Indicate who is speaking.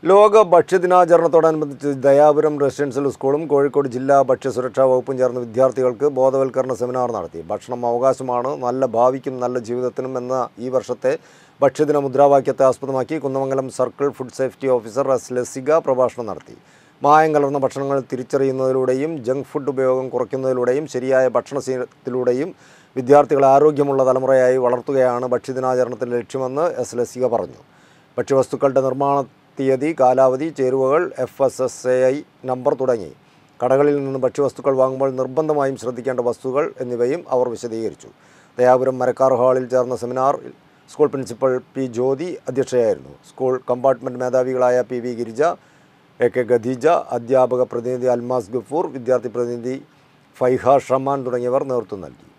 Speaker 1: ലോക ഭക്ഷ്യദിനാചരണത്തോടനുബന്ധിച്ച് ദയാപുരം റെസിഡൻഷ്യൽ സ്കൂളും കോഴിക്കോട് ജില്ലാ ഭക്ഷ്യസുരക്ഷാ വകുപ്പും ചേർന്ന് വിദ്യാർത്ഥികൾക്ക് ബോധവൽക്കരണ സെമിനാർ നടത്തി ഭക്ഷണം അവകാശമാണ് നല്ല ഭാവിക്കും നല്ല ജീവിതത്തിനും എന്ന ഈ വർഷത്തെ ഭക്ഷ്യദിന മുദ്രാവാക്യത്തെ ആസ്പദമാക്കി Kunnamangalam circle food safety officer S Lasika പ്രഭാഷണം നടത്തി മായം കലർന്ന ഭക്ഷണങ്ങൾ തിരിച്ചറിയുന്നതിലൂടെയും ജങ്ക് ഫുഡ് ഉപയോഗം കുറയ്ക്കുന്നതിലൂടെയും ശരിയായ ഭക്ഷണശീലത്തിലൂടെയും വിദ്യാർത്ഥികളെ ആരോഗ്യമുള്ള തലമുറയായി വളർത്തുകയാണ് ഭക്ഷ്യദിനാചരണത്തിൻ്റെ ലക്ഷ്യമെന്ന് എസ് ലസിക പറഞ്ഞു ഭക്ഷ്യവസ്തുക്കളുടെ നിർമ്മാണ തീയതി കാലാവധി ചേരുവകൾ F S S A I number തുടങ്ങി കടകളിൽ നിന്ന് ഭക്ഷ്യവസ്തുക്കൾ വാങ്ങുമ്പോൾ നിർബന്ധമായും ശ്രദ്ധിക്കേണ്ട വസ്തുക്കൾ എന്നിവയും അവർ വിശദീകരിച്ചു ദയാപുരം മരക്കാർ ഹാളിൽ ചേർന്ന സെമിനാറിൽ സ്കൂൾ പ്രിൻസിപ്പൽ പി ജ്യോതി അധ്യക്ഷയായിരുന്നു സ്കൂൾ കമ്പാർട്ട്മെൻറ്റ് മേധാവികളായ P V Girija A K Khadeeja അധ്യാപക പ്രതിനിധി അൽമാസ് ഗഫൂർ വിദ്യാർത്ഥി പ്രതിനിധി ഫൈഹ ഷമാൻ തുടങ്ങിയവർ നേതൃത്വം നൽകി